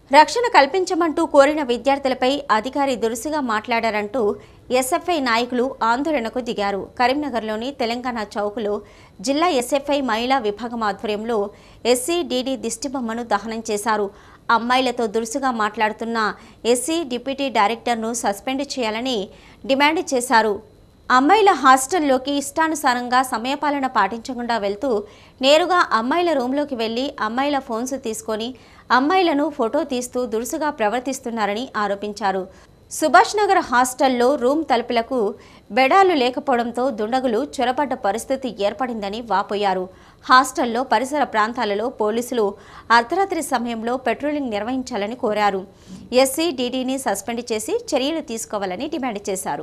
రక్షణ కల్పించమంటూ కోరిన విద్యార్థులపై అధికారి దురుసుగా మాట్లాడారంటూ ఎస్ఎఫ్ఐ నాయకులు ఆందోళనకు దిగారు కరీంనగర్లోని తెలంగాణ చౌకులో జిల్లా ఎస్ఎఫ్ఐ మహిళా విభాగం ఆధ్వర్యంలో ఎస్సీ డీడీ దిష్టిబొమ్మను దహనం చేశారు అమ్మాయిలతో దురుసుగా మాట్లాడుతున్న ఎస్సీ డిప్యూటీ డైరెక్టర్ను సస్పెండ్ చేయాలని డిమాండ్ చేశారు అమ్మాయిల హాస్టల్లోకి ఇష్టానుసారంగా సమయపాలన పాటించకుండా వెళ్తూ నేరుగా అమ్మాయిల రూమ్లోకి వెళ్ళి అమ్మాయిల ఫోన్స్ తీసుకొని అమ్మాయిలను ఫోటో తీస్తూ దురుసుగా ప్రవర్తిస్తున్నారని ఆరోపించారు సుభాష్ నగర్ హాస్టల్లో రూమ్ తలుపులకు బెడాలు లేకపోవడంతో దుండగులు చొరబడ్డ పరిస్థితి ఏర్పడిందని వాపోయారు హాస్టల్లో పరిసర ప్రాంతాలలో పోలీసులు అర్ధరాత్రి సమయంలో పెట్రోలింగ్ నిర్వహించాలని కోరారు ఎస్సీ డీడీని సస్పెండ్ చేసి చర్యలు తీసుకోవాలని డిమాండ్ చేశారు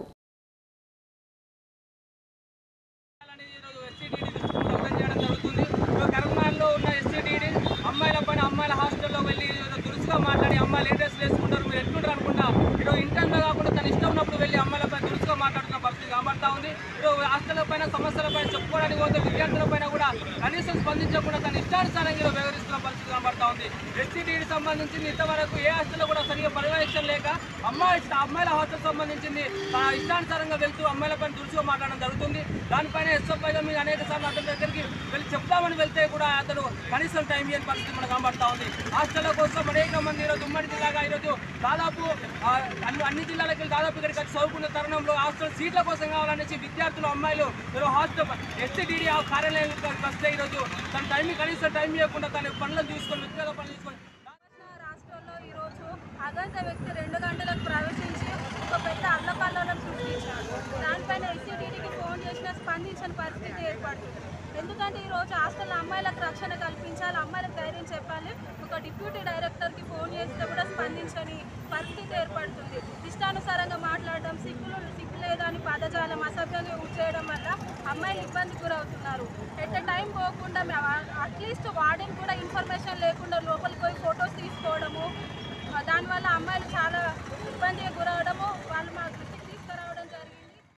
అనేది ఈరోజు ఎస్సీడీడీ దృష్టిలో చేయడం జరుగుతుంది ఈరోజు కరీంనగర్లో ఉన్న ఎస్సీడీడీ అమ్మాయిల పైన అమ్మాయిల హాస్టల్లో వెళ్ళి ఈరోజు దురుసుగా మాట్లాడి అమ్మాయిలు ఏ డ్రెస్ వేసుకుంటారు మీరు ఎట్లుంటారు అనుకుంటా ఈరోజు ఇంటర్లో కాకుండా తన ఇష్టం ఉన్నప్పుడు వెళ్ళి అమ్మాయిలపై దురుసుగా మాట్లాడుతున్న పరిస్థితి కనబడతా ఉంది ఈరోజు హాస్టల్ పైన సమస్యల పైన చెప్పుకోవడానికి పోతే విద్యార్థుల పైన కూడా కనీసం స్పందించకుండా తన ఇష్టానుసారంగా ఈరోజు వ్యవహరిస్తున్న పరిస్థితి కనబడతా ఉంది ఎస్సీడీకి సంబంధించింది ఇంతవరకు ఏ హాస్టల్లో కూడా సరిగా పర్యవేక్షణ లేక అమ్మాయి అమ్మాయిల హాస్టల్ సంబంధించింది ఆ ఇష్టానుసారంగా వెళ్తూ అమ్మాయిలపైన దురుసుగా మాట్లాడడం జరుగుతుంది దానిపైన ఎస్ఎఫ్ఐగా మీరు అనేక సార్లు అతని దగ్గరికి వెళ్ళి చెప్తామని వెళ్తే కూడా అతను కనీసం టైం ఇవ్వని పరిస్థితి మనకు కనబడతా ఉంది హాస్టల్ కోసం అనేక మంది ఈరోజు ఉమ్మడి జిల్లాగా ఈరోజు దాదాపు ఆ, అన్ని అన్ని జిల్లాలకు వెళ్ళి దాదాపు ఇక్కడికి వచ్చి చదువుకున్న తరుణంలో హాస్టల్ సీట్ల కోసం కావాలనేసి విద్యార్థులు అమ్మాయిలు ఈరోజు హాస్టల్ ఎస్టీడీ కార్యాలయానికి వస్తే ఈరోజు తన టైం కనీసం టైం ఇవ్వకుండా తన పనులను చూసుకొని వ్యక్తిగత పనులు చూసుకొని తెలంగాణ రాష్ట్రంలో ఈరోజు అగంత వ్యక్తి రెండు గంటలకు ప్రవేశించి ఒక పెద్ద అల్లకల్లోలం సృష్టించాడు దానిపైన ఎస్సీడీడీకి ఫోన్ చేసినా స్పందించని పరిస్థితి ఏర్పడుతుంది ఎందుకంటే ఈరోజు హాస్టల్లో అమ్మాయిలకు రక్షణ కల్పించాలి అమ్మాయిలకు ధైర్యం చెప్పాలి ఒక డిప్యూటీ డైరెక్టర్కి ఫోన్ చేస్తే కూడా స్పందించని పరిస్థితి ఏర్పడుతుంది ఇష్టానుసారంగా మాట్లాడడం సిగ్గులు సిగ్గు లేదని పదజాలం అసభ్యంగా యూజ్ చేయడం వల్ల అమ్మాయిలు ఇబ్బందికి గురవుతున్నారు ఎట్ టైం పోకుండా అట్లీస్ట్ వార్డెన్ కూడా ఇన్ఫర్మేషన్ లేకుండా లోపలికి పోయి ఫొటోస్ తీసుకోవడము ఆ, దానివల్ల అమ్మాయిలు చాలా ఇబ్బందికి గురవడం